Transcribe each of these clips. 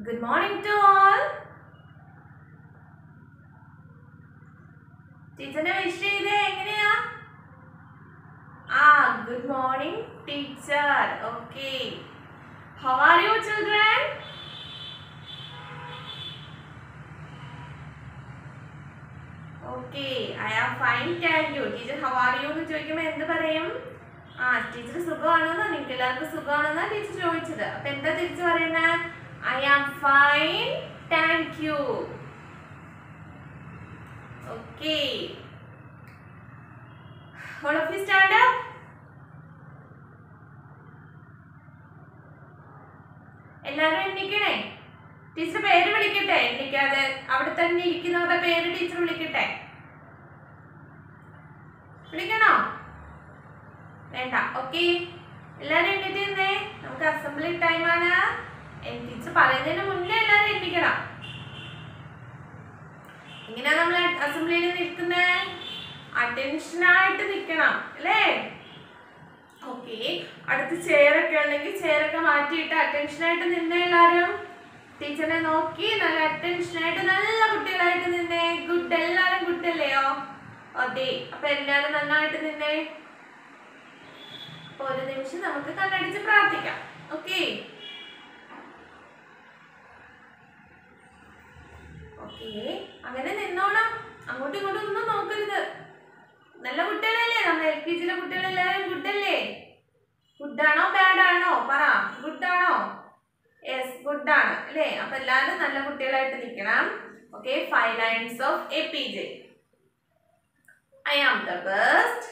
Good morning to all. ടീച്ചറിനെ wish ചെയ്തേ എങ്ങനെയാ ആ good morning teacher okay how are you children okay I am fine thank you teacher how are you എന്ന് ചോദിക്കുമ്പോൾ എന്ത് പറയും ആ ടീച്ചർ സുഖമാണെന്നാ നിങ്ങൾക്ക് എല്ലാവർക്കും സുഖമാണെന്നാ ടീച്ചർ ചോദിച്ചത് അപ്പൊ എന്താ തിരിച്ചു പറയുന്നത് I am fine thank you okay all of you stand up എല്ലാരും എണ്ണിക്കണേ ടീച്ചർ പേര് വിളിക്കട്ടെ എണ്ണിക്കാതെ അവിടെ തന്നെ ഇരിക്കുന്നവരുടെ പേര് ടീച്ചർ വിളിക്കട്ടെ വിളിക്കണോ വേണ്ട ഓക്കെ എല്ലാരും എണ്ണിട്ട് നിന്നേ നമുക്ക് അസംബ്ലി ടൈമാണ് ടീച്ചർ പറയുന്നതിന് മുന്നേ എല്ലാരും എണ്ണിക്കണം ഇങ്ങനെ നമ്മൾ അസംബ്ലിയിൽ നിൽക്കുന്നത് അറ്റൻഷനായിട്ട് നിൽക്കണം അല്ലേ ഓക്കെ അടുത്ത് ചെയറൊക്കെ ഉണ്ടെങ്കിൽ ചെയറൊക്കെ മാറ്റിയിട്ട് അറ്റൻഷനായിട്ട് നിന്നേ എല്ലാവരും ടീച്ചറിനെ നോക്കി നല്ല അറ്റൻഷനായിട്ട് നല്ല കുട്ടികളായിട്ട് നിന്നേ ഗുഡ് എല്ലാവരും ഗുഡ് അല്ലയോ അതെ അപ്പൊ എല്ലാവരും നന്നായിട്ട് നിന്നേ അപ്പൊ ഒരു നിമിഷം നമുക്ക് കണ്ണടിച്ച് പ്രാർത്ഥിക്കാം ഓക്കെ ഓക്കെ അങ്ങനെ നിന്നോണം അങ്ങോട്ടും ഇങ്ങോട്ടും ഒന്നും നോക്കരുത് നല്ല കുട്ടികളല്ലേ നമ്മുടെ എൽ കെ ജിയിലെ കുട്ടികളെല്ലാവരും ഗുഡല്ലേ ഗുഡാണോ ബാഡ് ആണോ പറ ഗുഡാണോ യെസ് ഗുഡാണ് അല്ലേ അപ്പൊ എല്ലാവരും നല്ല കുട്ടികളായിട്ട് നിൽക്കണം okay five lines of A P J I am the best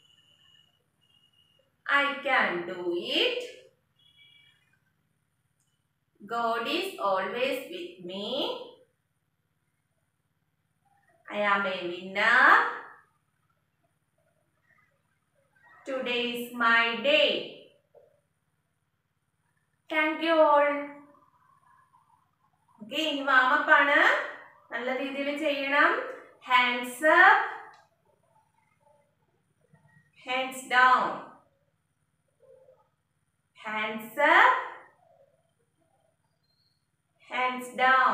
I can do it God is always with me I am a winner. Today is my day. Thank you all. Okay, ഇനി വാമപ്പാണ് നല്ല രീതിയിൽ ചെയ്യണം hands up hands down hands up hands down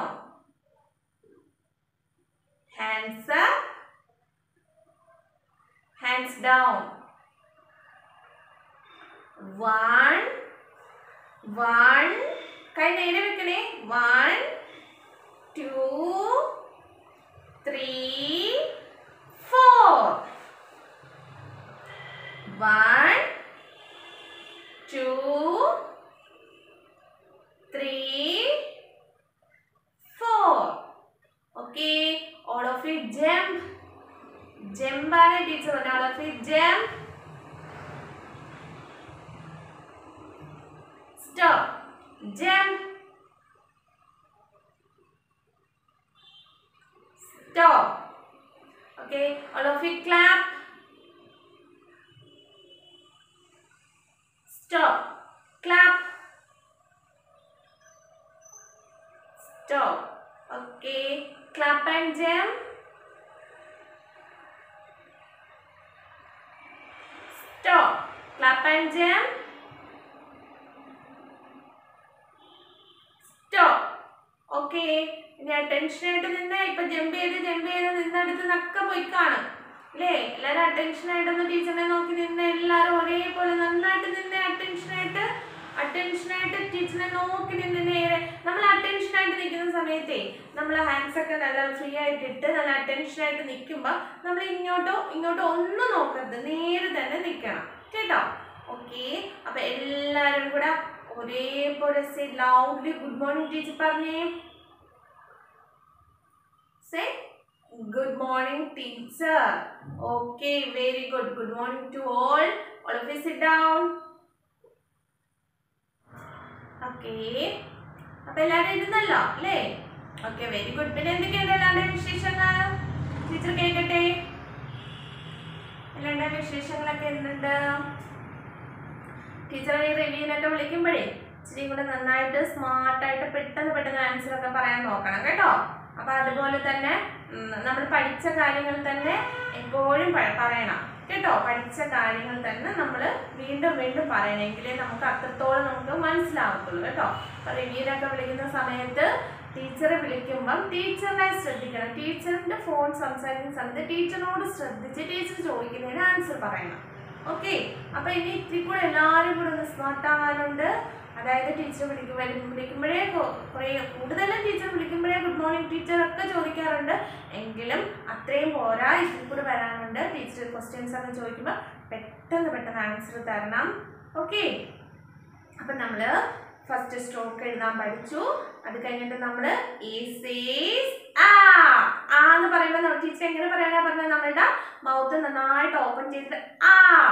hands up hands down one one കൈ നേരെ വെക്കണേ one two three four one two three four okay all of you jump jump ആണ് teacher പറഞ്ഞ all of you jump stop jump stop okay all of you clap stop clap stop Okay, clap and jump. Stop. Clap and jump. Stop. Okay. ഇനി attention ആയിട്ട് നിന്ന് ഇപ്പൊ jump ചെയ്ത് jump ചെയ്ത് നിന്നടുത്ത് നക്ക പോയി കാണും അല്ലേ എല്ലാരും അറ്റൻഷൻ ആയിട്ടൊന്ന് ടീച്ചറിനെ നോക്കി നിന്ന് എല്ലാരും ഒരേപോലെ നന്നായിട്ട് നിന്ന് അറ്റൻഷൻ ആയിട്ട് അറ്റൻഷൻ ആയിട്ട് ടീച്ചറിനെ നോക്കി നിന്ന് നേരെ നമ്മൾ അറ്റൻഷൻ ആയിട്ട് നിൽക്കുന്ന സമയത്തേ നമ്മൾ ഹാൻഡ്സ് ഒക്കെ നല്ല ഫ്രീ ആയിട്ട് ഇട്ട് നല്ല അറ്റൻഷൻ ആയിട്ട് നിൽക്കുമ്പോൾ നമ്മൾ ഇങ്ങോട്ടോ ഇങ്ങോട്ടോ ഒന്നും നോക്കരുത് നേരെ തന്നെ നിൽക്കണം കേട്ടോ ഓക്കെ അപ്പൊ എല്ലാവരും കൂടെ ഒരേപോലെ say loudly good morning teacher പറഞ്ഞേ say good morning teacher okay very good good morning to all all of you sit down okay അപ്പൊ എല്ലാവരും ഇരുന്നല്ലോ അല്ലേ ഓക്കെ വെരി ഗുഡ് പിന്നെ എന്തൊക്കെയുണ്ട് എല്ലാവരുടെയും വിശേഷങ്ങൾ ടീച്ചർ കേൾക്കട്ടെ എല്ലാവരുടെയും വിശേഷങ്ങളൊക്കെ എന്തുണ്ട് ടീച്ചർ ഈ റിവ്യൂവിനൊക്കെ വിളിക്കുമ്പോഴേ ഇച്ചിരി കൂടെ നന്നായിട്ട് സ്മാർട്ടായിട്ട് പെട്ടെന്ന് പെട്ടെന്ന് ആൻസർ ഒക്കെ പറയാൻ നോക്കണം കേട്ടോ അപ്പൊ അതുപോലെ തന്നെ നമ്മൾ പഠിച്ച കാര്യങ്ങൾ തന്നെ എപ്പോഴും പ- പറയണം കേട്ടോ പഠിച്ച കാര്യങ്ങൾ തന്നെ നമ്മൾ വീണ്ടും വീണ്ടും പറയണമെങ്കിലേ നമുക്ക് അത്രത്തോളം നമുക്ക് മനസ്സിലാവത്തുള്ളൂ കേട്ടോ അപ്പൊ റിവ്യൂലൊക്കെ വിളിക്കുന്ന സമയത്ത് ടീച്ചറെ വിളിക്കുമ്പം ടീച്ചറിനെ ശ്രദ്ധിക്കണം ടീച്ചറിന്റെ ഫോൺ സംസാരിക്കുന്ന സമയത്ത് ടീച്ചറിനോട് ശ്രദ്ധിച്ച് ടീച്ചർ ചോദിക്കുന്നതിന് ആൻസർ പറയണം ഓക്കെ അപ്പൊ ഇനി ഇത്തിരി കൂടെ എല്ലാവരും കൂടെ ഒന്ന് സ്മാർട്ട് ആവാനുണ്ട് അതായത് ടീച്ചർ വിളിക്കും വരും വിളിക്കുമ്പോഴേ കൊ- കുറേ കൂടുതലും ടീച്ചർ വിളിക്കുമ്പോഴേ ഗുഡ് മോർണിംഗ് ടീച്ചർ ഒക്കെ ചോദിക്കാറുണ്ട് എങ്കിലും അത്രയും പോരാ ഇതിൽ കൂടെ വരാനുണ്ട് ടീച്ചർ ക്വസ്റ്റ്യൻസ് ഒക്കെ ചോദിക്കുമ്പോൾ പെട്ടെന്ന് പെട്ടെന്ന് ആൻസർ തരണം ഓക്കെ അപ്പം നമ്മൾ ഫസ്റ്റ് സ്ട്രോക്ക് എഴുതാൻ പഠിച്ചു അത് കഴിഞ്ഞിട്ട് നമ്മൾ ആ ആ എന്ന് പറയുമ്പോൾ ടീച്ചർ എങ്ങനെ പറയാനാ പറഞ്ഞത് നമ്മളുടെ മൗത്ത് നന്നായിട്ട് ഓപ്പൺ ചെയ്തിട്ട് ആ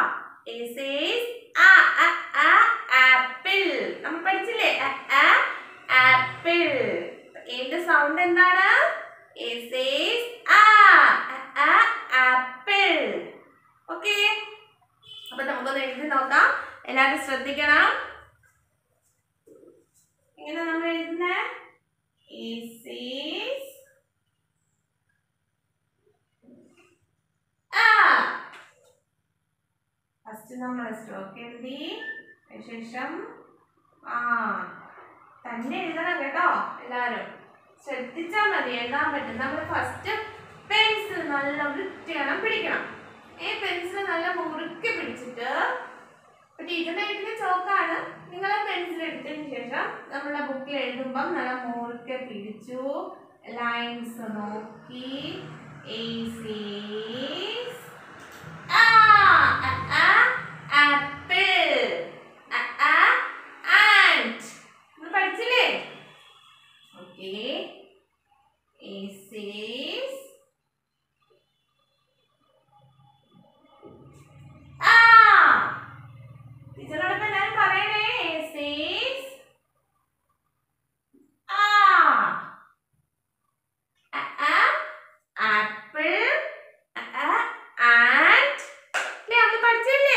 ആപ്പിൾ നമ്മൾ പഠിച്ചില്ലേ ആപ്പിൾ ഇതിന്റെ സൗണ്ട് എന്താണ് ആപ്പിൾ ഓക്കെ അപ്പൊ നമുക്കൊന്ന് എഴുതി നോക്കാം എല്ലാവരും ശ്രദ്ധിക്കണം ഇങ്ങനെ നമ്മൾ എഴുതുന്നേ ഫസ്റ്റ് നമ്മൾ സ്ട്രോക്ക് എഴുതി അതിനുശേഷം ആ തന്നെ എഴുതണം കേട്ടോ എല്ലാവരും ശ്രദ്ധിച്ചാൽ മതി എഴുതാൻ പറ്റും നമ്മൾ ഫസ്റ്റ് പെൻസിൽ നല്ല വൃത്തിയാണ് പിടിക്കണം ഈ പെൻസിൽ നല്ല മുറുക്കി പിടിച്ചിട്ട് ടീച്ചറിന്റെ വീട്ടിൽ ചോക്കാണ് നിങ്ങൾ പെൻസിൽ എടുത്തതിന് ശേഷം നമ്മുടെ ബുക്കിൽ എഴുതുമ്പം നല്ല മുറുക്കെ പിടിച്ചു ലൈൻസ് നോക്കി ഏസീസ് ആപ്പിൾ ആൻഡ് പഠിച്ചില്ലേ ഓക്കെ ഏസീസ് ആ ടീച്ചറോടൊപ്പം എല്ലാവരും പറയണേ ഏസീസ് ആ ആപ്പിൾ ആൻഡ് അല്ലേ നമ്മൾ പഠിച്ചില്ലേ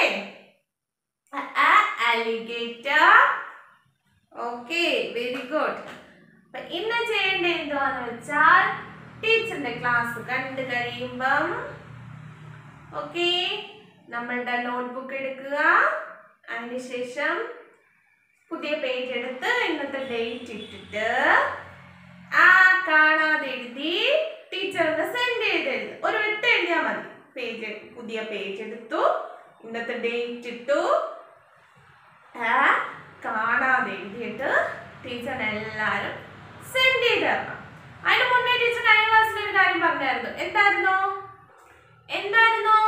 അലിഗേറ്റർ ഓക്കെ വെരി ഗുഡ് അപ്പൊ ഇന്ന് ചെയ്യേണ്ടത് എന്തുവാന്ന് വെച്ചാൽ ടീച്ചറിന്റെ ക്ലാസ് കണ്ടു കഴിയുമ്പം ഓക്കെ നമ്മളുടെ നോട്ട്ബുക്ക് എടുക്കുക അതിനുശേഷം പുതിയ പേജ് എടുത്ത് ഇന്നത്തെ ഡേറ്റ് ഇട്ടിട്ട് ആ കാണാതെ എഴുതി ടീച്ചറിന് സെൻഡ് ചെയ്ത് എഴുതി ഒരു വട്ടം എഴുതിയാൽ മതി പേജ് പുതിയ പേജ് എടുത്തു ഇന്നത്തെ ഡേറ്റ് ഇട്ടു ആ കാണാതെ എഴുതിയിട്ട് ടീച്ചറിന് എല്ലാവരും സെൻഡ് ചെയ്ത് തരണം അതിന് മുന്നേ ടീച്ചർ കഴിഞ്ഞ ക്ലാസ്സിൽ ഒരു കാര്യം പറഞ്ഞായിരുന്നു എന്തായിരുന്നു എന്തായിരുന്നു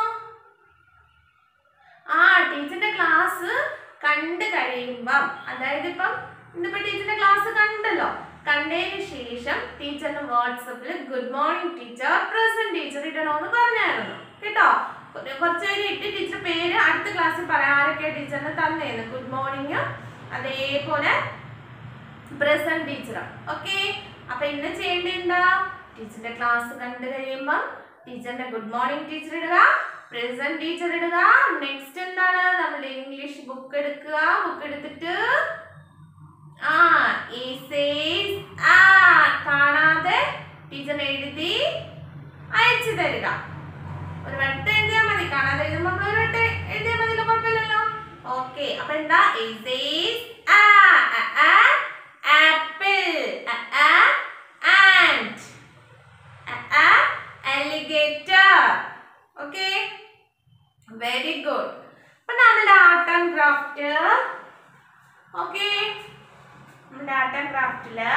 ആ ടീച്ചറിന്റെ ക്ലാസ് കണ്ടു കഴിയുമ്പം അതായത് ഇപ്പം ഇന്നിപ്പോ ടീച്ചറിന്റെ ക്ലാസ് കണ്ടല്ലോ കണ്ടതിന് ശേഷം ടീച്ചറിന് വാട്സപ്പിൽ good morning teacher present teacher ഇടണമെന്ന് പറഞ്ഞായിരുന്നു കേട്ടോ ഒരു- കുറച്ച് പേര് ഇട്ട് ടീച്ചർ പേര് അടുത്ത ക്ലാസ്സിൽ പറയാം ആരൊക്കെ ടീച്ചറിന് തന്നേന്ന് ഗുഡ് മോർണിംഗ് അതേപോലെ പ്രസന്റ് ടീച്ചറും ഓക്കെ അപ്പൊ ഇന്ന് ചെയ്യേണ്ടത് എന്താ ടീച്ചറിന്റെ ക്ലാസ് കണ്ടു കഴിയുമ്പം ടീച്ചറിന്റെ ഗുഡ് മോർണിംഗ് ടീച്ചർ ഇടുക പ്രസന്റ് ടീച്ചർ ഇടുക നെക്സ്റ്റ് എന്താണ് നമ്മുടെ ഇംഗ്ലീഷ് ബുക്ക് എടുക്കുക ബുക്ക് എടുത്തിട്ട് ആ ഈസേസ് ആ കാണാതെ ടീച്ചർ എഴുതി അയച്ചു തരിക ഒരു വട്ടം എഴുതിയാൽ മതി കാണാതെ എഴുതുമ്പോൾ നമ്മൾ ഒരു വട്ടം എഴുതിയാൽ മതിയല്ലോ കുഴപ്പമില്ലല്ലോ ഓക്കെ അപ്പൊ എന്താ ഈസേസ് ആ apple and alligator okay very good അപ്പൊ നമ്മുടെ ആർട്ട് ആൻഡ് ക്രാഫ്റ്റ് ഓക്കെ നമ്മുടെ ആർട്ട് ആൻഡ് ക്രാഫ്റ്റില്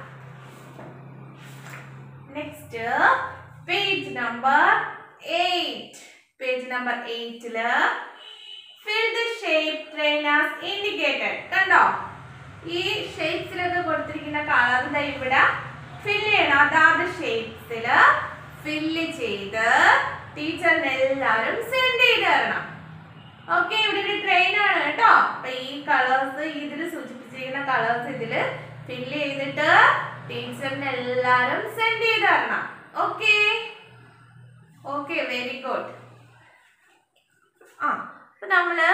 next page number eight page number എയ്റ്റില് fill the shape train as indicated കണ്ടോ ഈ ഷേപ്സിലൊക്കെ കൊടുത്തിരിക്കുന്ന കളർ ദാ ഇവിടെ ഫില്ല് ചെയ്യണം അതാത് ഷേപ്സില് ഫില്ല് ചെയ്ത് ടീച്ചറിന് എല്ലാവരും സെൻഡ് ചെയ്ത് തരണം ഓക്കെ ഇവിടെ ഒരു ട്രെയിൻ ആണ് കേട്ടോ അപ്പൊ ഈ കളേഴ്സ് ഇതിൽ സൂചിപ്പിച്ചിരിക്കുന്ന കളേഴ്സ് ഇതില് ഫില്ല് ചെയ്തിട്ട് ടീച്ചറിന് എല്ലാരും സെൻഡ് ചെയ്ത് തരണം ഓക്കെ ഓക്കെ വെരി ഗുഡ് ആ അപ്പൊ നമ്മള്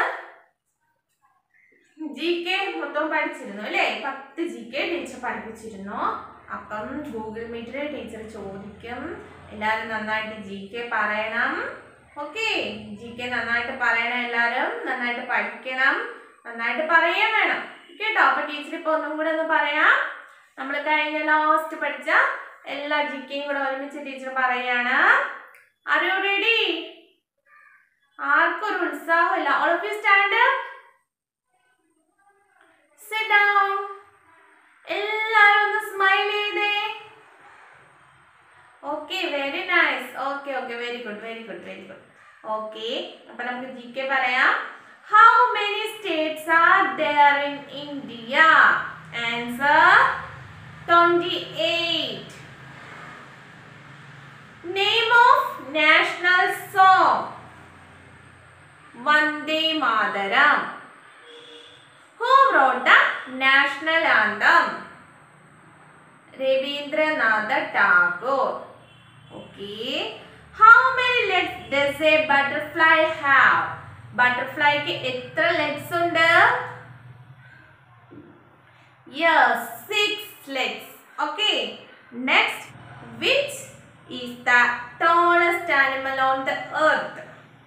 ജി കെ മൊത്തം പഠിച്ചിരുന്നു അല്ലേ പത്ത് ജി കെ ടീച്ചർ പഠിപ്പിച്ചിരുന്നു അപ്പം ഗൂഗിൾ മീറ്റിൽ ടീച്ചർ ചോദിക്കും എല്ലാവരും നന്നായിട്ട് ജി കെ പറയണം ഓക്കെ ജി കെ നന്നായിട്ട് പറയണം എല്ലാവരും നന്നായിട്ട് പഠിക്കണം നന്നായിട്ട് പറയാൻ വേണം കേട്ടോ അപ്പൊ ടീച്ചർ ഇപ്പൊ ഒന്നും കൂടെ ഒന്ന് പറയാം നമ്മൾ കഴിഞ്ഞ ലാസ്റ്റ് പഠിച്ച എല്ലാ ജി കെയും കൂടെ ഒരുമിച്ച് ടീച്ചർ പറയാണ് ആർ യു റെഡി ആർക്കും ഒരു ഉത്സാഹമില്ല all of you stand sit down എല്ലാവരും ഒന്ന് സ്മൈൽ ചെയ്തേ okay very nice okay okay very good very good very good okay അപ്പൊ നമുക്ക് ജി കെ പറയാം how many states are there in India answer twenty eight name of national song Vande Mataram who wrote the national anthem Rabindranath Tagore Okay. How many legs does a butterfly have? ബട്ടർഫ്ലൈക്ക് എത്ര legs ഉണ്ട് yes six legs okay next which is the tallest animal on the earth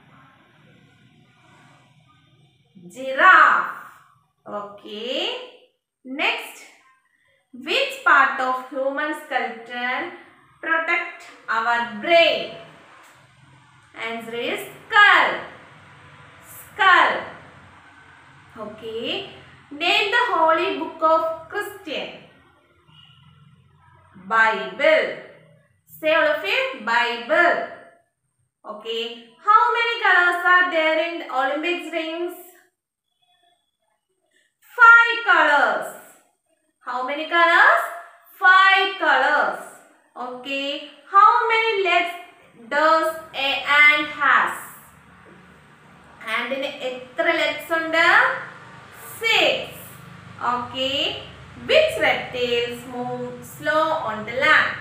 giraffe okay next which part of human sculpture protect our brain? Answer is skull. Skull. Okay. Name the holy book of Christian. Bible. Say all of it. Bible. Okay. How many colors are there in Olympics rings? Five colors. How many colors? Five colors. Okay. How many legs does a ant has? ആൻഡിന് എത്ര legs ഉണ്ട് six okay which reptiles move slow on the land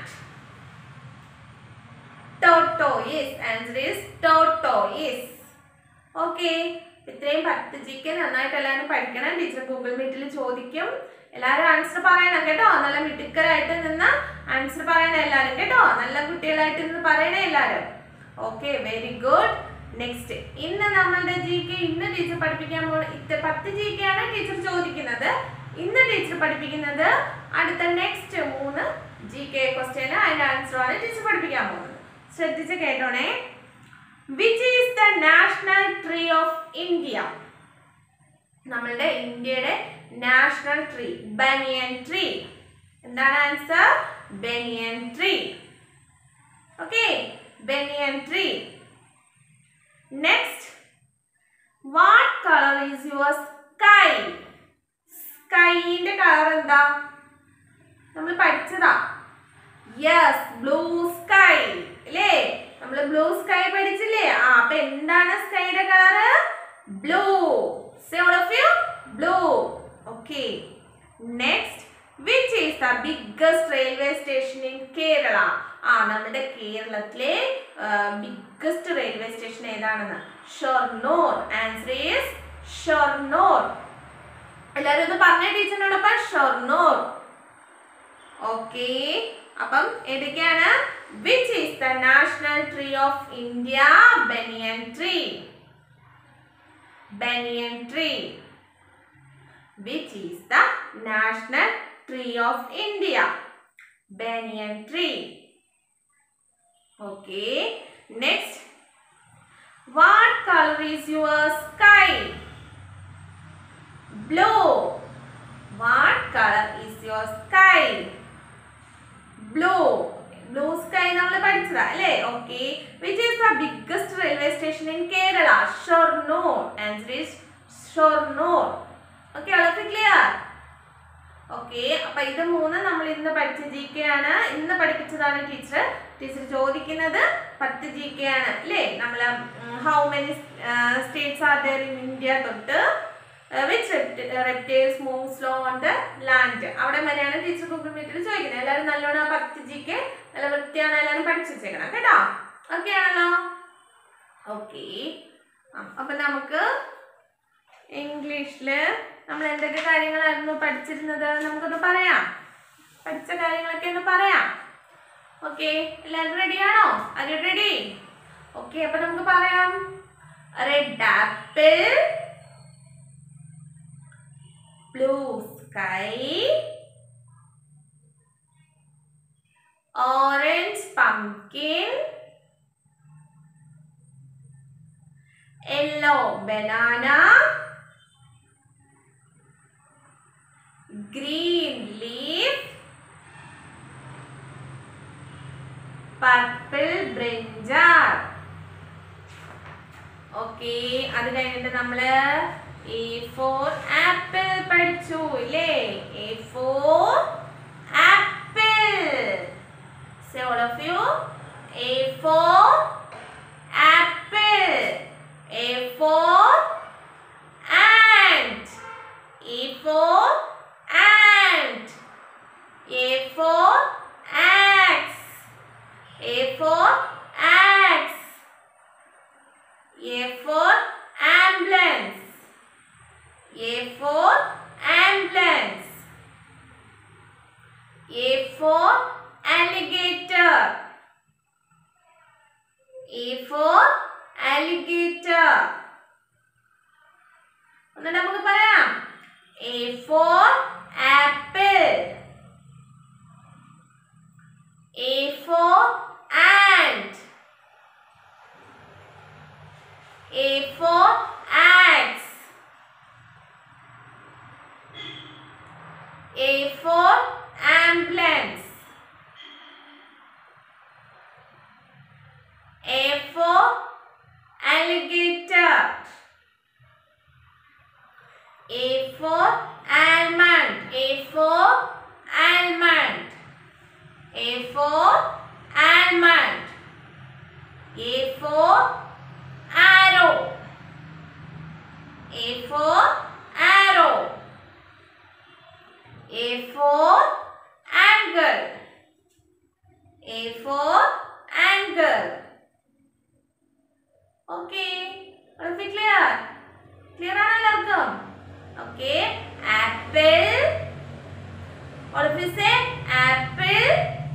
tortoise answer is tortoise okay ഇത്രയും പത്ത് ജിക്ക് നന്നായിട്ട് എല്ലാവരും പഠിക്കണം teacher Google മീറ്റിൽ ചോദിക്കും എല്ലാവരും ആൻസർ പറയണം കേട്ടോ നല്ല മിടുക്കരായിട്ട് നിന്ന് ആൻസർ പറയണം എല്ലാവരും കേട്ടോ നല്ല കുട്ടികളായിട്ട് നിന്ന് പറയണേ എല്ലാവരും ഓക്കെ വെരി ഗുഡ് നെക്സ്റ്റ് ഇന്ന് നമ്മളുടെ ജി കെ ഇന്ന് ടീച്ചർ പഠിപ്പിക്കാൻ പോ ഇത്ര പത്ത് ജി കെ ആണ് ടീച്ചർ ചോദിക്കുന്നത് ഇന്ന് ടീച്ചർ പഠിപ്പിക്കുന്നത് അടുത്ത നെക്സ്റ്റ് മൂന്ന് ജി കെ ക്വസ്റ്റ്യന് അതിന്റെ ആൻസറാണ് ടീച്ചർ പഠിപ്പിക്കാൻ പോകുന്നത് ശ്രദ്ധിച്ച് കേട്ടോണേ which is the national tree of India നമ്മളുടെ ഇന്ത്യയുടെ നാഷണൽ ട്രീ ബനിയൻ ട്രീ എന്താണ് answer banyan tree okay banyan tree next what colour is your sky സ്കൈന്റെ കളർ എന്താ നമ്മൾ പഠിച്ചതാ യെസ് ബ്ലൂ സ്കൈ അല്ലേ നമ്മൾ ബ്ലൂ സ്കൈ പഠിച്ചില്ലേ ആ അപ്പൊ എന്താണ് സ്കൈയുടെ colour blue say all of you blue okay next which is the biggest railway station in Kerala ആ നമ്മുടെ കേരളത്തിലെ ബിഗ്ഗസ്റ്റ് റെയിൽവേ സ്റ്റേഷൻ ഏതാണെന്ന് ഷൊർണൂർ ആൻസർ ഈസ് ഷൊർണൂർ എല്ലാവരും ഒന്ന് പറഞ്ഞ ടീച്ചറിനോടൊപ്പം ഷൊർണൂർ ഓക്കെ അപ്പം ഏതൊക്കെയാണ് which is the national tree of India banyan tree banyan tree which is the national tree of India banyan tree okay next what colour is your sky blue what colour is your sky blue blue sky നമ്മൾ പഠിച്ചതാ അല്ലേ okay which is the biggest railway station in Kerala Shoranur answer is Shoranur okay വളരെ clear okay അപ്പൊ ഇത് മൂന്ന് നമ്മൾ ഇന്ന് പഠിച്ച ജി കെ ആണ് ഇന്ന് പഠിപ്പിച്ചതാണ് ടീച്ചർ ടീച്ചർ ചോദിക്കുന്നത് പത്ത് ജി കെ ആണ് അല്ലേ നമ്മൾ how many states are there in India തൊട്ട് which reptiles move slow on the land അവിടെ വരെയാണ് ടീച്ചർ ഗൂഗിൾ മീറ്റിൽ ചോദിക്കുന്നത് എല്ലാവരും നല്ലോണം ആ പത്ത് ജി കെ നല്ല വൃത്തിയാണ് എല്ലാവരും പഠിച്ചു വെച്ചേക്കണം കേട്ടോ ഓക്കെ ആണല്ലോ ഓക്കെ അപ്പൊ നമുക്ക് ഇംഗ്ലീഷില് നമ്മൾ എന്തൊക്കെ കാര്യങ്ങളായിരുന്നു പഠിച്ചിരുന്നത് നമുക്കൊന്ന് പറയാം പഠിച്ച കാര്യങ്ങളൊക്കെ ഒന്ന് പറയാം ഓക്കെ എല്ലാവരും റെഡിയാണോ ആര് റെഡി ഓക്കെ അപ്പൊ നമുക്ക് പറയാം red apple blue sky orange pumpkin yellow banana green leaf purple brinjal ഓക്കെ അത് കഴിഞ്ഞിട്ട് നമ്മള് എ ഫോർ ആപ്പിൾ പഠിച്ചു ഇല്ലേ A for apple say all of you A for apple A for ant E for ant. A for axe. A for axe. A for ambulance. A for ambulance. A for alligator. A for alligator. ഒന്നുകൂടെ നമുക്ക് പറയാം A for apple A for ant A for axe A for ambulance A for alligator A for almond. A for almond. A for almond. A for arrow. A for arrow. A for angle. A for angle. Okay. Are we clear? Clear ആണ് എല്ലാവർക്കും Okay, apple. All of you say apple.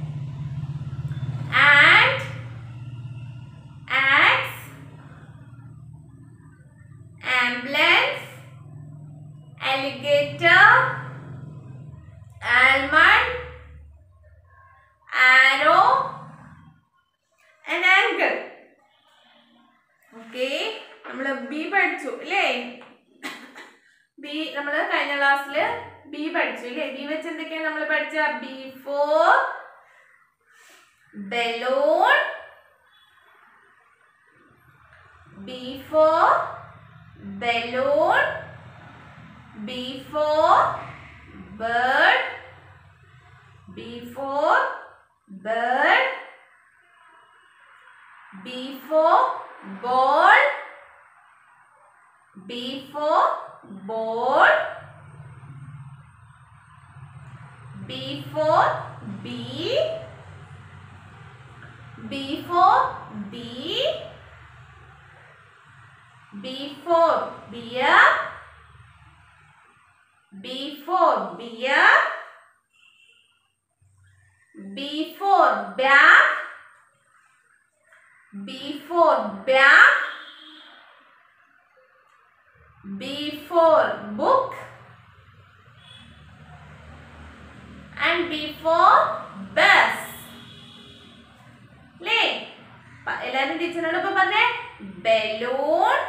Ant. Axe. Ambulance. Alligator. Almond. Arrow. And angle. Okay നമ്മൾ B പഠിച്ചു അല്ലേ B നമ്മൾ കഴിഞ്ഞ ക്ലാസ്സിൽ B പഠിച്ചു അല്ലേ ബി വെച്ച് എന്തൊക്കെയാണ് നമ്മൾ പഠിച്ച B for balloon B for balloon B for bird B for bird B for ball B for ball. B for bee. B for bee. B for beer. B for beer. B for bag. B for bag. B for book and B for bus. ലേ പ- എല്ലാരും ടീച്ചറിനോട് ഇപ്പൊ പറഞ്ഞേ balloon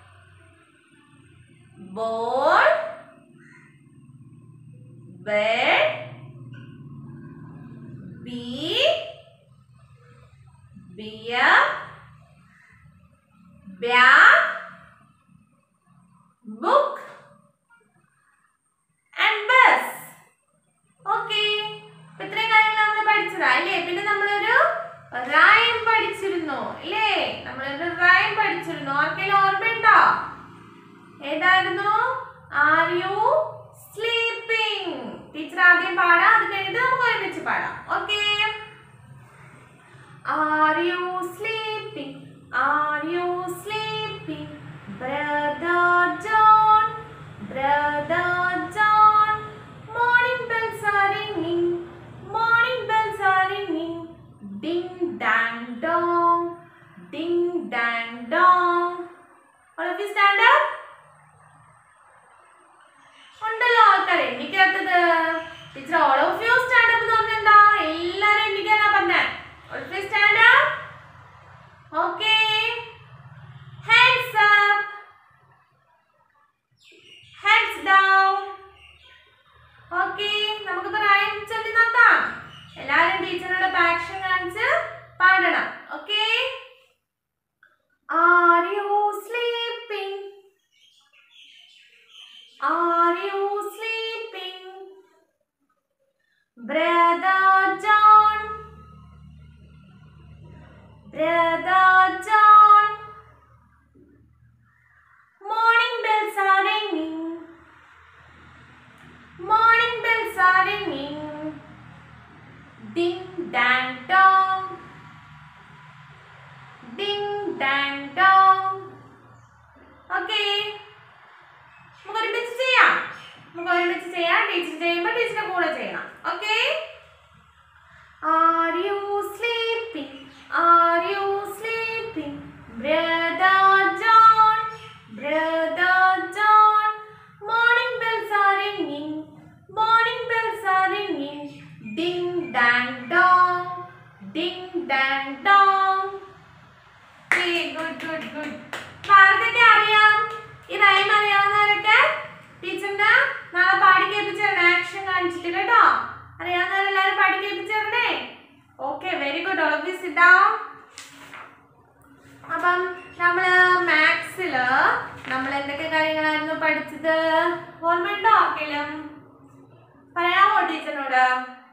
ball bed bee bear bag book and bus okay ഇത്രയും കാര്യങ്ങൾ നമ്മൾ പഠിച്ചതാ അല്ലേ പിന്നെ നമ്മളൊരു റൈം പഠിച്ചിരുന്നു അല്ലേ നമ്മളൊരു റൈം പഠിച്ചിരുന്നു ആർക്കെങ്കിലും ഓർമ്മയുണ്ടോ ഏതായിരുന്നു ആർ യു സ്ലീപ്പിംഗ് ടീച്ചർ ആദ്യം പാടാം അത് കഴിഞ്ഞിട്ട് നമുക്ക് ഒരുമിച്ച് പാടാം okay Are you sleeping? Are you sleeping? Brother John, Brother John. Morning bells are ringing, morning bells are ringing. Ding dang dong, ding Ding dang dong. Ding dang dong. Okay. നമുക്ക് ഒരുമിച്ച് ചെയ്യാം നമുക്ക് ഒരുമിച്ച് ചെയ്യാം ടീച്ചർ ചെയ്യുമ്പോൾ ടീച്ചറിന്റെ കൂടെ ചെയ്യണം okay Are you sleeping? Are you sleeping? Brother John, Brother John. Morning bells are ringing, morning bells are ringing. Ding dang dong, ding dang dong. Okay, good, good, good. അപ്പൊ ആർക്കൊക്കെ അറിയാം ഈ റൈം അറിയാവുന്നവരൊക്കെ ടീച്ചറിന്റെ നാളെ പാടി കേൾപ്പിച്ചേരണേ ആക്ഷൻ കാണിച്ചിട്ട് കേട്ടോ അറിയാവുന്നവരെല്ലാരും പാടി കേൾപ്പിച്ചേരണേ okay very good all of you sit down അപ്പം നമ്മൾ മാത്സില് നമ്മൾ എന്തൊക്കെ കാര്യങ്ങളായിരുന്നു പഠിച്ചത് ഓർമ്മയുണ്ടോ ആർക്കെങ്കിലും പറയാമോ ടീച്ചറിനോട്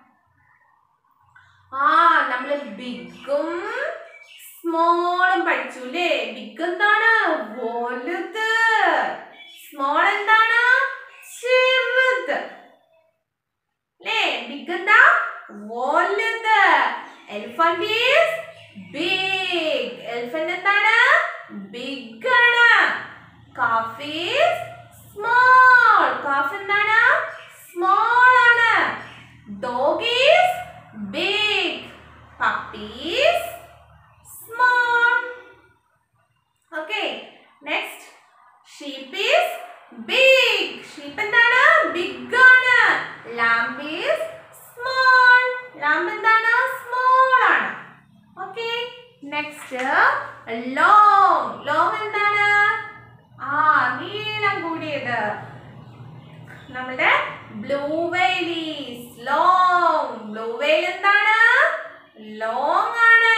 ആ നമ്മൾ ബിഗും സ്മോളും പഠിച്ചു അല്ലേ ബിഗ് എന്താണ് വലുത് സ്മോൾ എന്താണ് ചെറുത് അല്ലേ ബിഗ് എന്താ വലുത് എലിഫന്റ് ഈസ് ബിഗ് എലിഫന്റ് എന്താണ് ബിഗ് ആണ് കാഫ് ഈസ് സ്മോൾ കാഫ് എന്താണ് സ്മോൾ ആണ് dog is big puppy is small. Okay, next. Sheep is big. Sheep എന്താണ് big ആണ്. Lamb is small. Lamb എന്താണ് small ആണ്. Okay, next. Long. Long എന്താണ് ആ നീളം കൂടിയത് നമ്മുടെ blue whale is long blue whale എന്താണ് ലോങ് ആണ്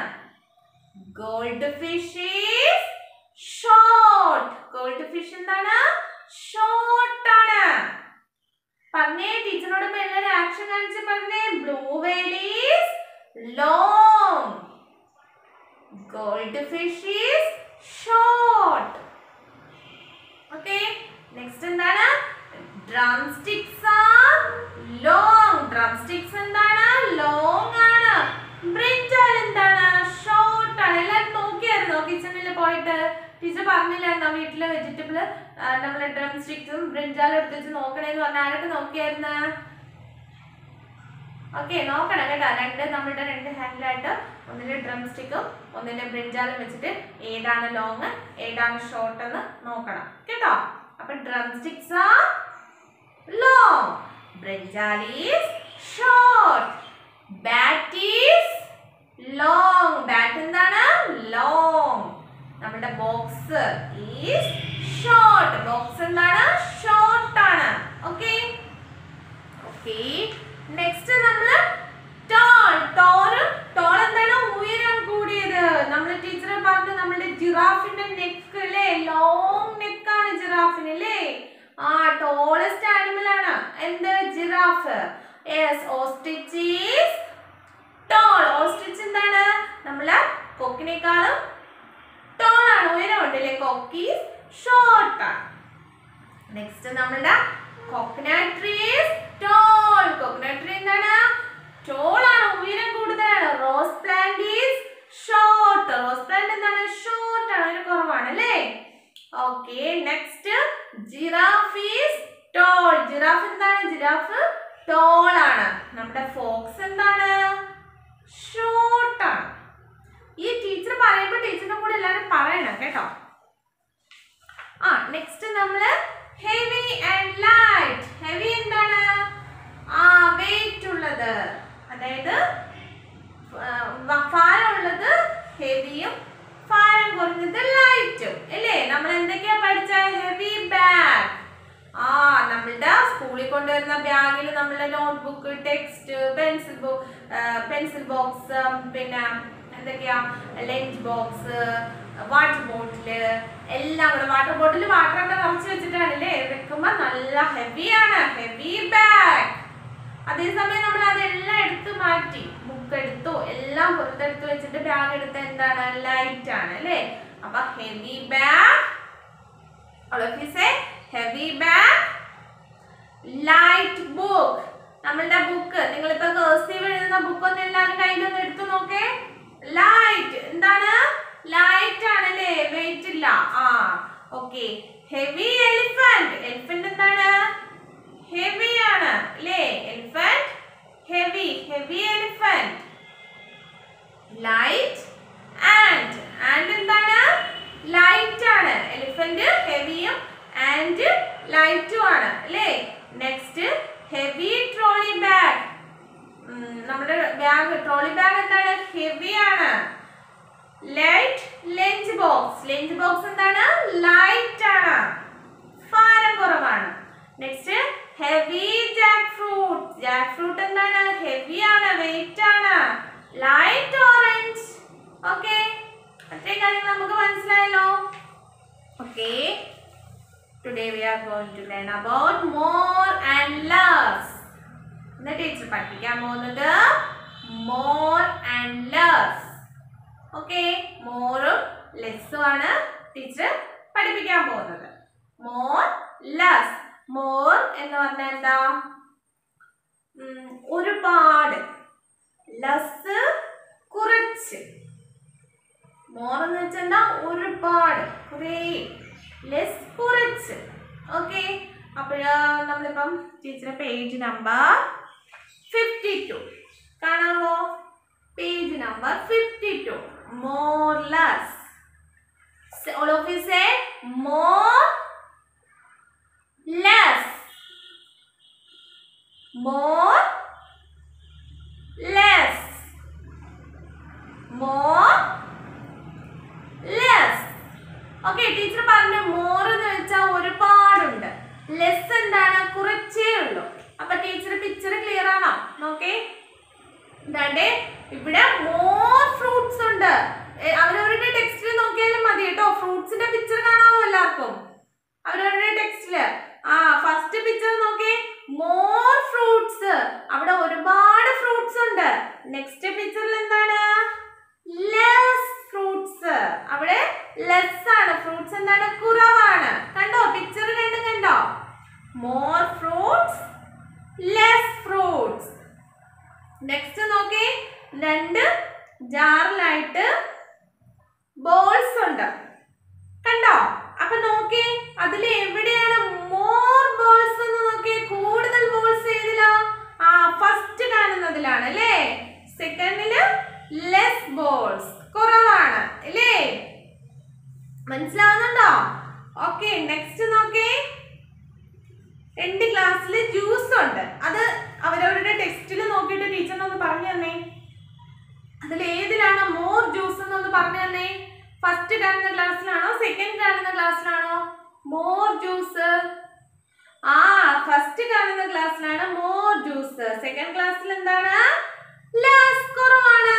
gold fish is short gold fish എന്താണ് ഷോർട്ട് ആണ് പറഞ്ഞേ ടീച്ചറിനോട് ഇപ്പൊ എല്ലാവരും ആക്ഷൻ കാണിച്ച് പറഞ്ഞേ blue whale is long gold fish is short okay next എന്താണ് drum sticks are long drum sticks എന്താണ് ലോങ് ആണ് ബ്രിഞ്ചാൽ എന്താണ് ഷോർട്ട് ആണ് എല്ലാവരും നോക്കിയായിരുന്നോ കിച്ചണിൽ പോയിട്ട് ടീച്ചർ പറഞ്ഞില്ലായിരുന്നോ വീട്ടിലെ വെജിറ്റബിൾ നമ്മൾ ഡ്രം സ്റ്റിക്സും ബ്രിഞ്ചാലും എടുത്ത് വെച്ച് നോക്കണേന്ന് പറഞ്ഞ ആരൊക്കെ നോക്കിയായിരുന്ന ഓക്കെ നോക്കണം കേട്ടോ രണ്ട് നമ്മളുടെ രണ്ട് ഹാൻഡിലായിട്ട് ഒന്നില് ഡ്രം സ്റ്റിക്കും ഒന്നില് ബ്രിഞ്ചാലും വെച്ചിട്ട് ഏതാണ് ലോങ് ഏതാണ് ഷോർട്ട് എന്ന് നോക്കണം കേട്ടോ അപ്പൊ drum sticks are long. Brinjal is short. Bat is long. Bat എന്താണ് long. നമ്മുടെ ബോക്സ് ഈസ് ഷോർട്ട് ബോക്സ് എന്താണ് ഷോർട്ട് ആണ് ഓക്കെ ഓക്കെ നെക്സ്റ്റ് നമ്മള് ടോൾ ടോൾ ടോൾ എന്താണ് ഉയരം കൂടിയത് നമ്മൾ ടീച്ചർ പറഞ്ഞു നമ്മുടെ ജിറാഫിന്റെ നെക്ക് അല്ലേ ലോങ് നെക്കാണ് ജിറാഫിന് അല്ലേ ആ ടോളസ്റ്റ് ആനിമൽ ആണ് എന്ത് giraffe yes ostrich is tall ostrich എന്താണ് നമ്മള് കൊക്കിനേക്കാളും ടോൾ ആണ് ഉയരമുണ്ട് അല്ലേ കൊക്കീസ് ഷോർട്ട് ആണ് നെക്സ്റ്റ് നമ്മളുടെ coconut tree is tall coconut tree എന്താണ് ടോൾ ആണ് ഉയരം കൂടുതലാണ് rose plant is short rose plant എന്താണ് ഷോർട്ട് ആണ് ഉയരം കുറവാണ് അല്ലേ okay next giraffe is tall giraffe എന്താണ് ജിറാഫ് ടോൾ ആണ് നമ്മുടെ ഫോക്സ് എന്താണ് ഷോർട്ട് ആണ് ഈ ടീച്ചർ പറയുമ്പോൾ ടീച്ചറിന്റെ കൂടെ എല്ലാവരും പറയണം കേട്ടോ ആ നെക്സ്റ്റ് നമ്മള് ഹെവി ആൻഡ് ലൈറ്റ് ഹെവി എന്താണ് ആ വെയിറ്റ് ഉള്ളത് അതായത് ഭാരമുള്ളത് ഹെവിയും ഭാരം കുറഞ്ഞത് ലൈറ്റും അല്ലേ നമ്മൾ എന്തൊക്കെയാ പഠിച്ച ഹെവി ബാഗ് ആ നമ്മളുടെ സ്കൂളിൽ കൊണ്ടുവരുന്ന ബാഗിൽ നമ്മളുടെ നോട്ട്ബുക്ക് ടെക്സ്റ്റ് പെൻസിൽ ബോ പെൻസിൽ ബോക്സ് പിന്നെ എന്തൊക്കെയാ ലഞ്ച് ബോക്സ് വാട്ടർ ബോട്ടില് എല്ലാം കൂടെ വാട്ടർ ബോട്ടിൽ വാട്ടർ ഒക്കെ നിറച്ച് വെച്ചിട്ടാണല്ലേ വെക്കുമ്പോ നല്ല ഹെവിയാണ് ഹെവി ബാഗ് അതേസമയം നമ്മൾ അതെല്ലാം എടുത്ത് മാറ്റി ബുക്ക് എടുത്തു എല്ലാം പുറത്തെടുത്ത് വെച്ചിട്ട് ബാഗ് എടുത്ത എന്താണ് ലൈറ്റ് ആണ് അല്ലേ അപ്പൊ heavy bag heavy bag light book നമ്മളുടെ ബുക്ക് നിങ്ങളിപ്പോ കേഴ്സീവ് എഴുതുന്ന പഠിപ്പിക്കുന്ന ബുക്ക് ഒന്ന് എല്ലാവരും കയ്യിലൊന്ന് എടുത്തു നോക്കേ ലൈറ്റ് എന്താണ് ലൈറ്റ് ആണ് അല്ലേ വെയിറ്റ് ഇല്ല ആ ഓക്കെ ഹെവി എലിഫന്റ് എലിഫന്റ് എന്താണ് ഹെവി ആണ് അല്ലേ elephant heavy heavy elephant light and and എന്താണ് ലൈറ്റ് ആണ് എലിഫന്റ് ഹെവിയും ആൻഡ് ലൈറ്റും ആണ് അല്ലേ നെക്സ്റ്റ് ഹെവി ട്രോളി ബാഗ് നമ്മുടെ ബാഗ് ട്രോളി ബാഗ് എന്താണ് ഹെവി ആണ് light lunch box lunch box എന്താണ് ലൈറ്റ് ആണ് ഭാരം കുറവാണ് next heavy jackfruit jackfruit എന്താണ് ഹെവി ആണ് വെയിറ്റ് ആണ് ലൈറ്റ് ഓറഞ്ച് ഓക്കെ അത്രയും കാര്യങ്ങൾ നമുക്ക് മനസ്സിലായല്ലോ okay today V R going to learn about more and less ഇന്ന് ടീച്ചർ പഠിപ്പിക്കാൻ പോകുന്നത് മോർ ആൻഡ് ലെസ് ഓക്കെ മോറും ലെസ്സും ആണ് ടീച്ചർ പഠിപ്പിക്കാൻ പോകുന്നത് മോർ ലെസ് മോർ എന്ന് പറഞ്ഞാൽ എന്താ ഉം, ഒരുപാട് ലസ് കുറച്ച് മോർ എന്ന് വെച്ചാൽ എന്താ ഒരുപാട് കുറേ ലെസ് കുറച്ച് ഓക്കെ അപ്പോഴ് നമ്മളിപ്പം ടീച്ചറെ പേജ് നമ്പർ ഫിഫ്റ്റി ടു കാണാമോ page number fifty two more less all of you say more less more less more less okay teacher പറഞ്ഞു മോർ എന്ന് വെച്ചാൽ ഒരുപാടുണ്ട് ലെസ് എന്താണ് കുറച്ചേ ഉള്ളൂ അപ്പൊ ടീച്ചർ പിക്ചർ ക്ലിയർ ആണോ നോക്കേ എന്താണ്ടേ ഇവിടെ മോർ ഫ്രൂട്ട്സ് ഉണ്ട് ഏ, അവരവരുടെ ടെക്സ്റ്റിൽ നോക്കിയാലും മതി കേട്ടോ ഫ്രൂട്ട്സിന്റെ പിക്ചർ കാണാമോ എല്ലാവർക്കും അവരവരുടെ ടെക്സ്റ്റില് ആ ഫസ്റ്റ് പിക്ചർ നോക്കേ മോർ ഫ്രൂട്ട്സ് അവിടെ ഒരുപാട് ഫ്രൂട്ട്സ് ഉണ്ട് നെക്സ്റ്റ് പിക്ചറിൽ എന്താണ് ലെസ് ഫ്രൂട്ട്സ് അവിടെ ലെസ് ആണ് ഫ്രൂട്ട്സ് എന്താണ് കുറവാണ് കണ്ടോ പിക്ചർ രണ്ടും കണ്ടോ more fruits less fruits next നോക്കി രണ്ട് ജാറിലായിട്ട് ബോൾസ് ഉണ്ട് കണ്ടോ അപ്പൊ നോക്കി അതിൽ എവിടെയാണ് മോർ ബോൾസ് എന്ന് നോക്കി കൂടുതൽ ബോൾസ് ഏതിലോ ആ ഫസ്റ്റ് കാണുന്നതിലാണ് അല്ലേ സെക്കൻഡില് ലെസ് ബോൾസ് കുറവാണ് അല്ലേ മനസ്സിലാവുന്നുണ്ടോ ഓക്കെ നെക്സ്റ്റ് നോക്കേ രണ്ട് ഗ്ലാസ്സിൽ ജ്യൂസ് ഉണ്ട് അത് അവരവരുടെ ടെക്സ്റ്റിൽ നോക്കിയിട്ട് ടീച്ചറിനൊന്ന് പറഞ്ഞു തന്നെ അതിൽ ഏതിലാണ് മോർ ജ്യൂസ് എന്നൊന്ന് പറഞ്ഞു തന്നെ ഫസ്റ്റ് കാണുന്ന ഗ്ലാസ്സിലാണോ സെക്കൻഡ് കാണുന്ന ഗ്ലാസ്സിലാണോ മോർ ജ്യൂസ് ആ ഫസ്റ്റ് കാണുന്ന ഗ്ലാസ്സിലാണ് മോർ ജ്യൂസ് സെക്കൻഡ് ക്ലാസ്സിൽ എന്താണ് ലെസ് കുറവാണ്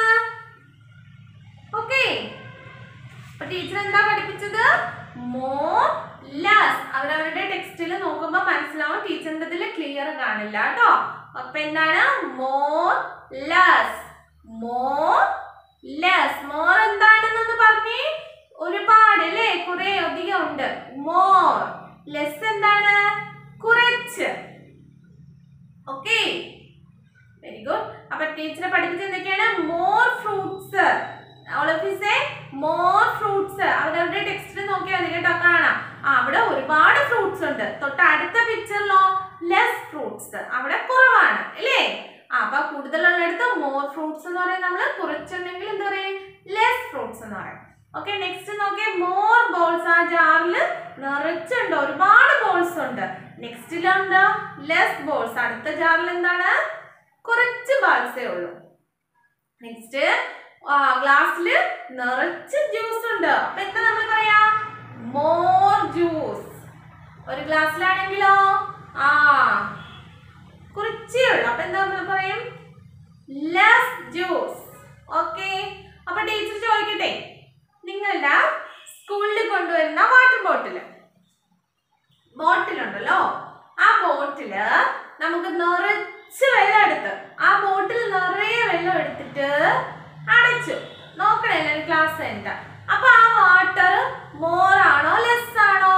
ഓക്കെ അപ്പൊ ടീച്ചർ എന്താ പഠിപ്പിച്ചത് മോർ ലെസ് അവരവരുടെ ടെക്സ്റ്റിൽ നോക്കുമ്പോ മനസ്സിലാവും ടീച്ചറിന്റെ ഇതിൽ ക്ലിയർ കാണില്ല കേട്ടോ അപ്പൊ എന്താണ് more less more less more എന്താണെന്നൊന്ന് പറഞ്ഞേ ഒരുപാട് അല്ലേ കുറെ അധികം ഉണ്ട് മോർ ലെസ് എന്താണ് കുറച്ച് ഓക്കെ വെരി ഗുഡ് അപ്പൊ ടീച്ചറെ പഠിപ്പിച്ചത് എന്തൊക്കെയാണ് more fruits all of you say more fruits അവരവരുടെ ടെക്സ്റ്റിൽ നോക്കിയാൽ മതി കേട്ടോ കാണാം ആ അവിടെ ഒരുപാട് ഫ്രൂട്ട്സ് ഉണ്ട് തൊട്ട് അടുത്ത പിക്ചറിലോ ലെസ് ഫ്രൂട്ട്സ് അവിടെ കുറവാണ് അല്ലേ ആ അപ്പൊ കൂടുതലുള്ളിടത്ത് മോർ ഫ്രൂട്ട്സ് എന്ന് പറയുന്നത് നമ്മൾ കുറച്ചുണ്ടെങ്കിൽ എന്താ പറയും ലെസ് ഫ്രൂട്ട്സ് എന്ന് പറയും ഓക്കെ നെക്സ്റ്റ് നോക്കിയേ മോർ ബോൾസ് ആ ജാറിൽ നിറച്ചുണ്ട് ഒരുപാട് ബോൾസ് ഉണ്ട് നെക്സ്റ്റിലുണ്ട് ലെസ് ബോൾസ് അടുത്ത ജാറിൽ എന്താണ് കുറച്ച് ബാൾസേ ഉള്ളൂ നെക്സ്റ്റ് ഗ്ലാസ്സിൽ നിറച്ച് ജ്യൂസ് ഉണ്ട് അപ്പൊ എന്താ നമ്മൾ പറയാ മോർ ജ്യൂസ് ഒരു ഗ്ലാസ്സിലാണെങ്കിലോ ആ കുറച്ചേ ഉള്ളൂ അപ്പൊ എന്താ നമ്മൾ പറയും ലെസ് ജ്യൂസ് ഓക്കെ അപ്പൊ ടീച്ചർ ചോദിക്കട്ടെ നിങ്ങളുടെ സ്കൂളിൽ കൊണ്ടുവരുന്ന വാട്ടർ ബോട്ടിൽ ബോട്ടിലുണ്ടല്ലോ ആ ബോട്ടില് നമുക്ക് നിറച്ച് വെള്ളം എടുത്ത് ആ ബോട്ടിൽ നിറയെ വെള്ളം എടുത്തിട്ട് അടച്ചു നോക്കണേ എല്ലാവരും ക്ലാസ് എന്താ അപ്പൊ ആ വാട്ടർ മോർ ആണോ ലെസ് ആണോ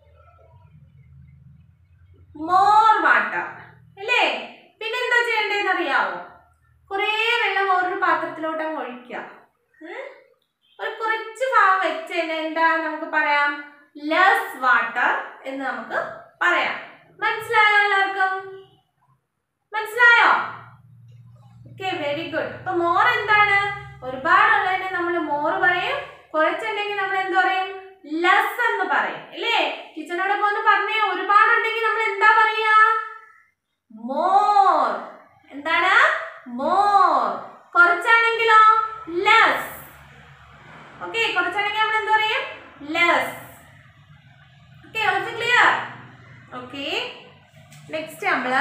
മോർ വാട്ടർ അല്ലേ പിന്നെന്താ ചെയ്യേണ്ടതെന്ന് മനസ്സിലാവോ കുറേ വെള്ളം ഓരോ പാത്രത്തിലോട്ട് അങ്ങ് ഒഴിക്കുക ഉം? ഒരു കുറച്ച് ഭാഗം വെച്ച് കഴിഞ്ഞാൽ എന്താ നമുക്ക് പറയാം ലെസ് വാട്ടർ എന്ന് നമുക്ക് പറയാം മനസ്സിലായോ എല്ലാവർക്കും മനസ്സിലായോ ഓക്കെ വെരി ഗുഡ് അപ്പൊ മോർ എന്താണ് ഒരുപാടുള്ളതിനെ നമ്മൾ മോർ പറയും കുറച്ചുണ്ടെങ്കിൽ നമ്മൾ എന്ത് പറയും ലെസ് എന്ന് പറയും അല്ലേ ടീച്ചറിനോടൊപ്പം ഒന്ന് പറഞ്ഞേ ഒരുപാടുണ്ടെങ്കിൽ നമ്മൾ എന്താ പറയാ മോർ എന്താണ് മോർ കുറച്ചാണെങ്കിലോ ലെസ് ഓക്കെ കുറച്ചാണെങ്കിൽ നമ്മൾ എന്ത് പറയും less okay also clear okay next നമ്മള്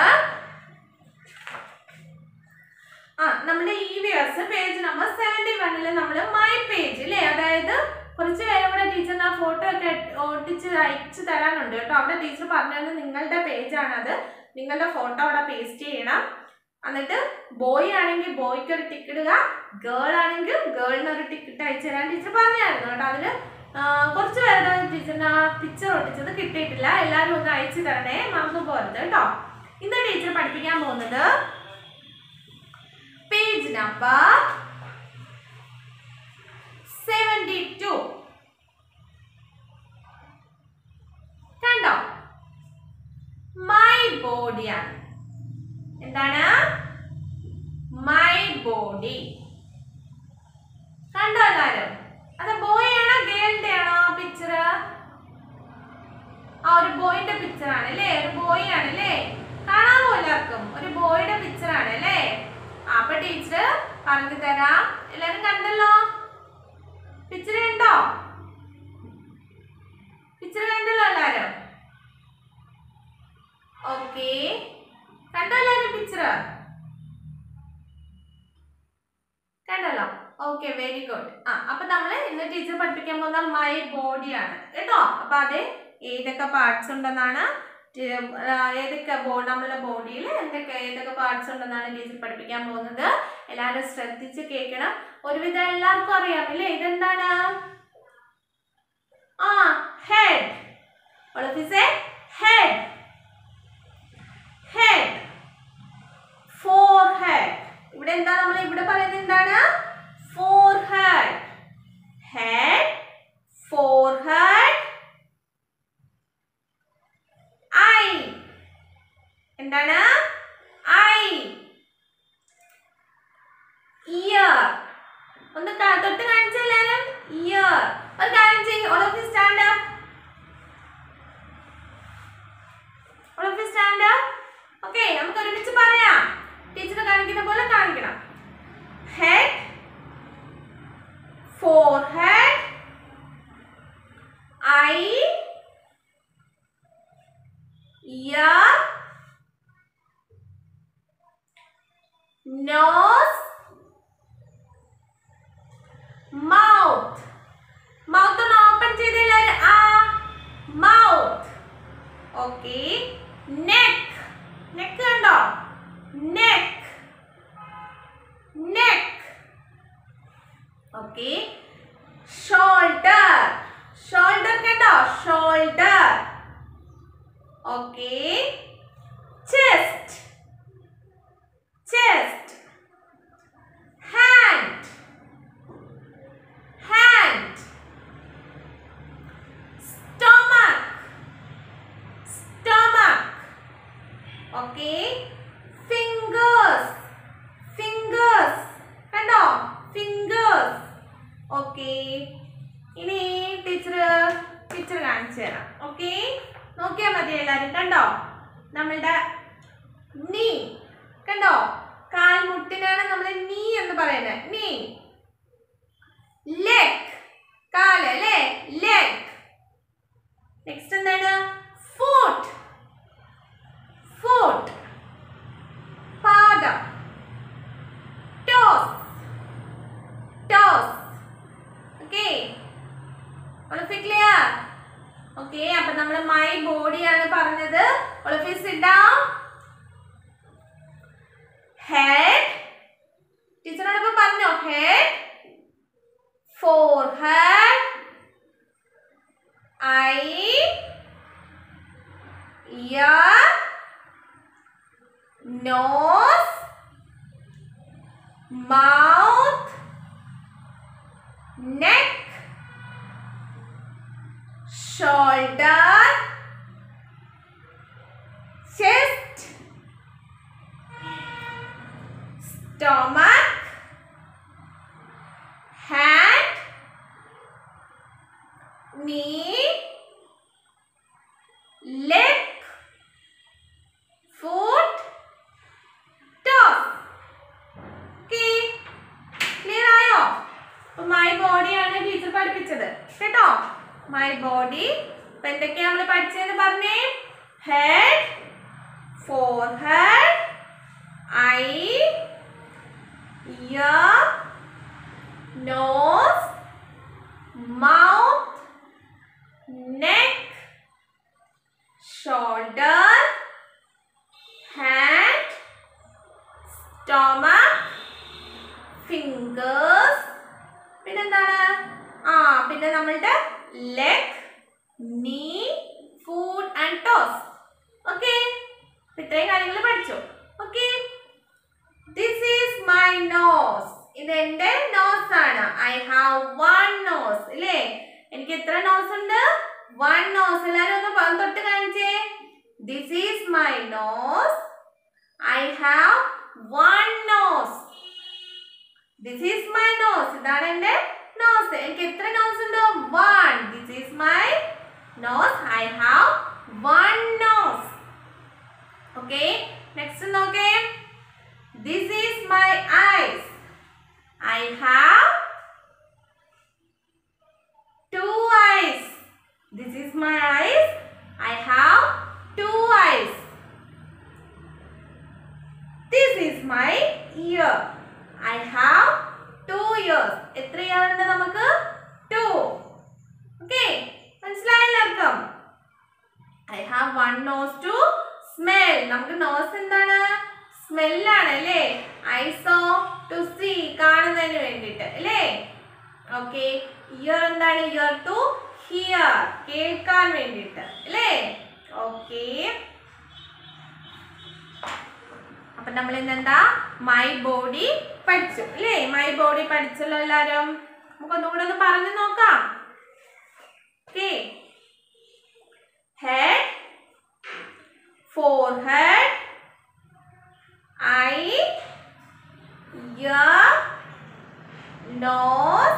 ആ നമ്മുടെ E V S page number seventy വണ്ണിൽ നമ്മൾ മൈ പേജ് അല്ലേ അതായത് കുറച്ച് പേരും കൂടെ ടീച്ചറിന് ആ ഫോട്ടോ ഒക്കെ ഒട്ടിച്ച് അയച്ചു തരാനുണ്ട് കേട്ടോ അവിടെ ടീച്ചർ പറഞ്ഞത് നിങ്ങളുടെ പേജാണത് നിങ്ങളുടെ ഫോട്ടോ അവിടെ പേസ്റ്റ് ചെയ്യണം എന്നിട്ട് ബോയ് ആണെങ്കിൽ ബോയ്ക്ക് ഒരു ടിക്ക് ഇടുക ഗേൾ ആണെങ്കിൽ ഗേളിന് ഒരു ടിക്കറ്റ് അയച്ചു തരാൻ ടീച്ചർ പറഞ്ഞായിരുന്നു കേട്ടോ അതിൽ കുറച്ച് പേരുടെ ടീച്ചറിന് ആ പിക്ചർ ഒട്ടിച്ചത് കിട്ടിയിട്ടില്ല എല്ലാവരും ഒന്ന് അയച്ചു തരണേ മറന്നു പോരുത് കേട്ടോ ഇന്ന് ടീച്ചർ പഠിപ്പിക്കാൻ പോകുന്നത് പേജ് നമ്പർ സെവൻറ്റി ടു കണ്ടോ മൈ ബോഡിയാണ് എന്താണ് മൈ ബോഡി കണ്ടോ എല്ലാരും അത് ബോയ് ആണോ ഗേളിന്റെ ആണോ പിക്ചർ ആ ഒരു ബോയിന്റെ പിക്ചർ ആണ് അല്ലേ ഒരു ബോയ് ആണ് അല്ലേ കാണാമോ എല്ലാവർക്കും ഒരു ബോയുടെ പിക്ചർ ആണ് അല്ലേ ആ, അപ്പൊ ടീച്ചർ പറഞ്ഞു തരാം എല്ലാരും കണ്ടല്ലോ പിക്ചർ കണ്ടോ പിക്ചർ കണ്ടല്ലോ എല്ലാരും ഓക്കെ കണ്ടോ എല്ലാരും പിക്ചർ കണ്ടല്ലോ ഓക്കെ വെരി ഗുഡ് ആ അപ്പൊ നമ്മൾ ഇന്ന് ടീച്ചർ പഠിപ്പിക്കാൻ പോകുന്ന മൈ ബോഡിയാണ് കേട്ടോ അപ്പൊ അത് ഏതൊക്കെ പാർട്സ് ഉണ്ടെന്നാണ് ടി- ആ, ഏതൊക്കെ ബോ നമ്മുടെ ബോഡിയിൽ എന്തൊക്കെ ഏതൊക്കെ പാർട്സ് ഉണ്ടെന്നാണ് ടീച്ചർ പഠിപ്പിക്കാൻ പോകുന്നത് എല്ലാവരും ശ്രദ്ധിച്ച് കേൾക്കണം ഒരുവിധം എല്ലാവർക്കും അറിയാം അല്ലേ ഇതെന്താണ് ആ ഹെഡ് ഒളിഫിസെ ഹെഡ് ഹെഡ് ഫോർ ഹെഡ് ഇവിടെ എന്താ നമ്മൾ ഇവിടെ പറയുന്നത് എന്താണ് forehead head forehead head എന്താണ് ഐ ഇയർ ഒന്ന് ക- തൊട്ട് കാണിച്ചെല്ലാരും ഇയർ ഒരു കാര്യം ചെയ്യും all of stand up all of stand up okay നമുക്ക് ഒരുമിച്ച് പറയാം ടീച്ചർ കാണിക്കുന്ന പോലെ കാണിക്കണം head forehead head ear, nose, mouth. Mouth ഒന്ന് ഓപ്പൺ ചെയ്ത് എല്ലാവരും ആ മൗത്ത് ഓക്കെ നെക്ക് നെക്ക് കണ്ടോ neck neck okay shoulder shoulder കണ്ടോ shoulder Okay. Chest. Chest. Hand. Hand. Stomach. Stomach. Okay. Fingers. Fingers. കണ്ടോ ഫിംഗേഴ്സ് ഓക്കെ ഇനി teacher teacher കാണിച്ചു തരാം ഓക്കെ നോക്കിയാൽ മതി എല്ലാവരും കണ്ടോ നമ്മളുടെ നീ കണ്ടോ കാൽമുട്ടിനാണ് നമ്മൾ നീ എന്ന് പറയുന്നത് നീ ലെഗ് കാല് അല്ലേ ലെഗ് നെക്സ്റ്റ് എന്താണ് ഫുട്ട് ഫുട്ട് പാദം toes toes okay clear okay അപ്പൊ നമ്മൾ മൈ ബോഡിയാണ് പറഞ്ഞത് സിഡാം ഹെഡ് ടീച്ചറോടൊപ്പം പറഞ്ഞോ head forehead I year നോസ് mouth, neck, shoulder, chest, stomach, hand, knee, leg, foot, toes. Okay. Clear ആയോ അപ്പൊ മൈ ബോഡിയാണ് ടീച്ചർ പഠിപ്പിച്ചത് കേട്ടോ മൈ ബോഡി ഇപ്പൊ എന്തൊക്കെയാ നമ്മൾ പഠിച്ചതെന്ന് പറഞ്ഞേ head forehead I year nose mouth neck shoulder hand stomach fingers പിന്നെന്താണ് ആ പിന്നെ നമ്മളുടെ ലെഗ് നീ ഫുഡ് ആൻഡ് ടോസ് ഓക്കെ ഇത്രയും കാര്യങ്ങൾ പഠിച്ചു okay this is my nose ഇത് എന്റെ നോസ് ആണ് ഐ ഹാവ് വൺ നോസ് ഇല്ലേ എനിക്ക് എത്ര നോസ് ഉണ്ട് വൺ നോസ് എല്ലാരും ഒന്ന് പ- തൊട്ട് കാണിച്ചേ this is my nose I have one nose this is my nose ഇതാണ് എന്റെ നോസ് എനിക്ക് എത്ര നോസ് ഉണ്ട് one this is my nose I have one nose okay next നോക്കേ this is my eyes I have two eyes this is my eyes I have two eyes this is my ear I have two ears എത്ര ear ഉണ്ട് നമുക്ക് two okay മനസ്സിലായി എല്ലാവർക്കും I have one nose to smell നമുക്ക് nose എന്താണ് സ്മെല്ലാണ് അല്ലേ ഐസോ ടു സീ കാണുന്നതിന് വേണ്ടിയിട്ട് അല്ലേ ഓക്കെ ഇയർ എന്താണ് ഇയർ ടു ഹിയർ കേൾക്കാൻ വേണ്ടിയിട്ട് അല്ലേ ഓക്കെ അപ്പൊ നമ്മൾ ഇന്നെന്താ മൈ ബോഡി പഠിച്ചു അല്ലേ മൈ ബോഡി പഠിച്ചല്ലോ എല്ലാരും നമുക്കൊന്നും കൂടെ ഒന്ന് പറഞ്ഞു നോക്കാം okay head forehead, eye, ear, nose,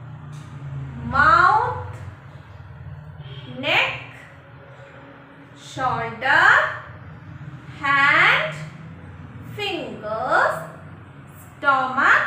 mouth, neck, shoulder, hand, fingers, stomach,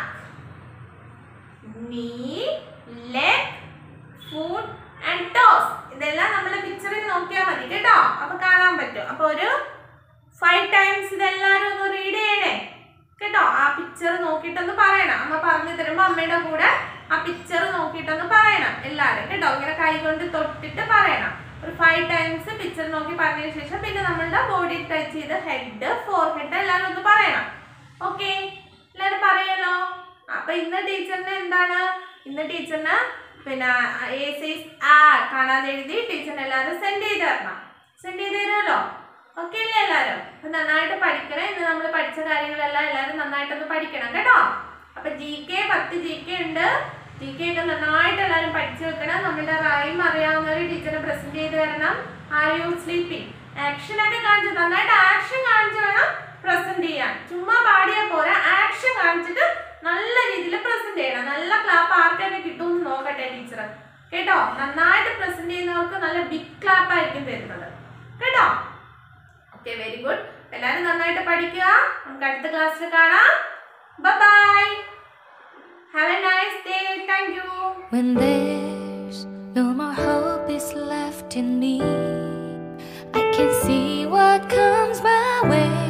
knee, leg, foot and toes. ഇതെല്ലാം നമ്മൾ പിക്ചറിൽ നോക്കിയാൽ മതി കേട്ടോ അപ്പൊ കാണാൻ പറ്റും അപ്പൊ ഒരു ഫൈവ് ടൈംസ് ഇതെല്ലാരും ഒന്ന് റീഡ് ചെയ്യണേ കേട്ടോ ആ പിക്ചർ നോക്കിയിട്ടൊന്ന് പറയണം അമ്മ പറഞ്ഞു തരുമ്പോ അമ്മയുടെ കൂടെ ആ പിക്ചർ നോക്കിയിട്ടൊന്ന് പറയണം എല്ലാരും കേട്ടോ ഇങ്ങനെ കൈ കൊണ്ട് തൊട്ടിട്ട് പറയണം ഒരു ഫൈവ് ടൈംസ് പിക്ചർ നോക്കി പറഞ്ഞതിന് ശേഷം പിന്നെ നമ്മളുടെ ബോഡി ടച്ച് ചെയ്ത് ഹെഡ് ഫോർ ഹെഡ് എല്ലാവരും ഒന്ന് പറയണം ഓക്കെ എല്ലാവരും പറയല്ലോ അപ്പൊ ഇന്ന് ടീച്ചറിന് എന്താണ് ഇന്ന് ടീച്ചറിന് പിന്നെ എ സൈസ് ആ കാണാതെ എഴുതി ടീച്ചറിന് എല്ലാവരും സെൻഡ് ചെയ്ത് തരണം സെൻഡ് ചെയ്ത് തരുമല്ലോ ഓക്കെ അല്ലേ എല്ലാവരും അപ്പൊ നന്നായിട്ട് പഠിക്കണം ഇന്ന് നമ്മൾ പഠിച്ച കാര്യങ്ങളെല്ലാം എല്ലാവരും നന്നായിട്ടൊന്ന് പഠിക്കണം കേട്ടോ അപ്പൊ ജി കെ പത്ത് ജി കെ ഉണ്ട് ജി കെ ഒക്കെ നന്നായിട്ട് എല്ലാവരും പഠിച്ചു വെക്കണം നമ്മുടെ റൈം അറിയാവുന്നവർ ടീച്ചറിനെ പ്രസന്റ് ചെയ്ത് തരണം ആർ യു സ്ലീപ്പിംഗ് ആക്ഷൻ ഒക്കെ കാണിച്ചു നന്നായിട്ട് ആക്ഷൻ കാണിച്ചു വേണം പ്രസന്റ് ചെയ്യാൻ ചുമ്മാ പാടിയാൽ പോരാ ആക്ഷൻ കാണിച്ചിട്ട് നല്ല രീതിയിൽ പ്രസന്റ് ചെയ്യണം നല്ല ക്ലാപ്പ് ആർക്കൊക്കെ കിട്ടുമെന്ന് നോക്കട്ടെ ടീച്ചർ കേട്ടോ നന്നായിട്ട് പ്രസന്റ് ചെയ്യുന്നവർക്ക് നല്ല ബിഗ് ക്ലാപ്പ് ആയിരിക്കും തരുന്നത് കേട്ടോ ഓക്കെ വെരി ഗുഡ് എല്ലാവരും നന്നായിട്ട് പഠിക്കുക നമുക്ക് അടുത്ത ക്ലാസ്സിൽ കാണാം bye have a nice day thank you When there's no more hope is left in me, I can see what comes my way.